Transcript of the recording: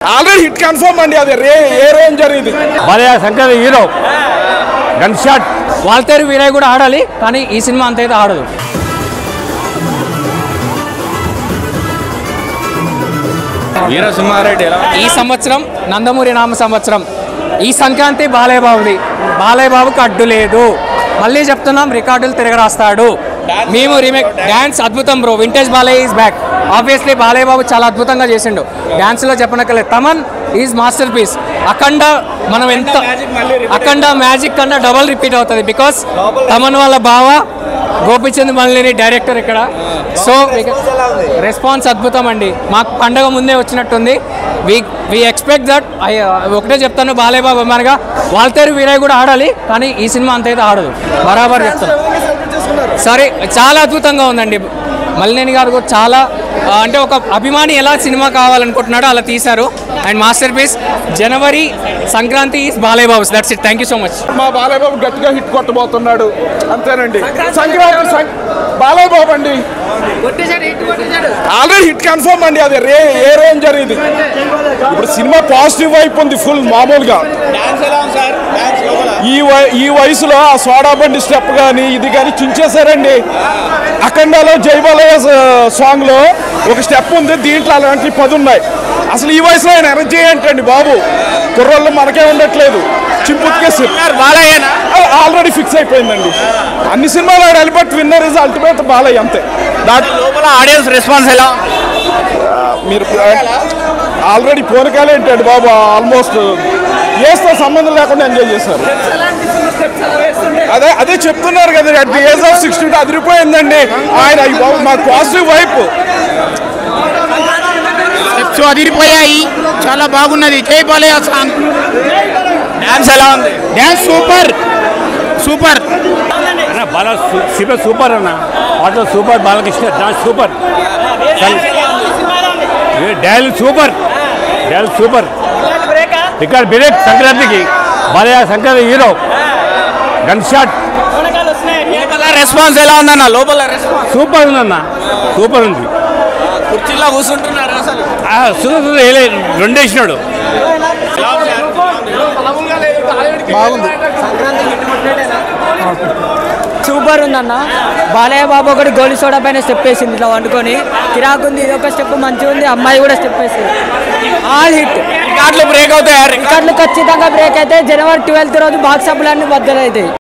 already hit confirm అండి అది రే ఏ రేంజర్ ఇది భలే Shankar hero gun shot Waltair Veerayya కూడా ఆడాలి కానీ ఈ సినిమా అంత అయితే ఆడదు వీర సింహారెడ్డి ఎలా ఈ సంవత్సరం నందమూరి నామ సంవత్సరం ఈ సంక్రాంతి బాలయ్య బాబుది బాలయ్య బాబుకి అడ్డు లేదు మళ్ళీ చెప్తున్నాం రికార్డులు తిరగరాస్తాడు మేము రీమేక్ డ్యాన్స్ అద్భుతం bro vintage Balayya is back obviously Balayya Babu చాలా అద్భుతంగా చేసిండు డ్యాన్స్లో చెప్పనక్కర్లేదు Thaman is masterpiece Akhanda మనం ఎంత అఖండ మ్యాజిక్ కన్నా డబల్ రిపీట్ అవుతుంది బికాస్ తమన్ వాళ్ళ బావ గోపిచంద్ మల్లిని డైరెక్టర్ ఇక్కడ సో రెస్పాన్స్ అద్భుతం అండి మాకు పండగ ముందే వచ్చినట్టుంది వి వి ఎక్స్పెక్ట్ దట్ ఒకటే చెప్తాను బాలయ్య బాబు అమ్మానుగా వాల్తేరు వీరయ్య కూడా ఆడాలి కానీ ఈ సినిమా అంత అయితే ఆడదు బరాబర్ చెప్తాను సరే చాలా అద్భుతంగా ఉందండి మల్లినేని గారు కూడా చాలా ఆ, అంటే ఒక అభిమాని ఎలా సినిమా కావాలనుకుంటున్నాడో అలా తీశారు అండ్ మాస్టర్ పీస్ జనవరి Sankranti is Balayya Babu that's it thank you so much మా బాలయ్య బాబు గట్టిగా హిట్ కొట్టబోతున్నాడు అంతేనండి సంక్రాంతి సం- బాలయ్య బాబు అండి ఆల్రెడీ హిట్ కన్ఫర్మ్ అండి అది రే ఏ రేంజర్ ఇది ఇప్పుడు సినిమా పాజిటివ్ వైపు ఉంది ఫుల్ మామూలుగా ఈ వయ- ఈ వయసులో ఆ సోడా బండి స్టెప్ కానీ ఇది కానీ చుంచేశారండి అఖండాలో జైబాలయ సాంగ్ లో ఒక స్టెప్ ఉంది దీంట్లో అలాంటి పది ఉన్నాయి అసలు ఈ వయసులో ఆయన ఎనర్జీ ఏంటండి బాబు కుర్రోళ్ళు మనకే ఉండట్లేదు చింపుత్కేసి ఆల్రెడీ ఫిక్స్ అయిపోయిందండి అన్ని సినిమాలు ఆడాలి but winner is ultimate Balayya అంతే దాట్ లోపల ఆడియన్స్ రెస్పాన్స్ ఎలా మీరు ఆల్రెడీ పోనకాలే ఏంటండి బాబు ఆల్మోస్ట్ ఏస్తో సంబంధం లేకుండా ఎంజాయ్ చేశారు అదే అదే చెప్తున్నారు కదా at the age of sixty అదిరిపోయిందండి ఆయన ఈ బాబు మా పాజిటివ్ వైపు సో అదిరిపోయాయి చాలా బాగున్నది జై బాలయ్య సాంగ్ డాన్స్ ఎలా ఉంది డ్యాన్స్ సూపర్ సూపర్ అన్న బాల సూపర్ సూపర్ అన్న auto super Balakrishna dance super dance super dance super record break సంక్రాంతికి Balayya Shankar hero gun shot లోపల రెస్పాన్స్ ఎలా ఉందన్న లోపల రెస్పాన్స్ సూపర్ ఉందన్న సూపర్ ఉంది కుర్చీలో కూర్చుంటున్నారు అసలు ఆ, సుధా సుధా వేలే రెండేసినాడు సూపర్ ఉందన్న బాలయ్య బాబు ఒకటి గోలి సోడా పైన స్టెప్ వేసింది ఇట్లా వండుకొని కిరాకుంది ఇది ఒక స్టెప్ మంచిగా ఉంది అమ్మాయి కూడా స్టెప్ వేసింది ఆల్ హిట్ రికార్డులు బ్రేక్ అవుతాయి రికార్డులు ఖచ్చితంగా బ్రేక్ అయితే జనవరి ట్వెల్త్ రోజు బాక్స్ అప్పులన్నీ బద్దలవుతాయి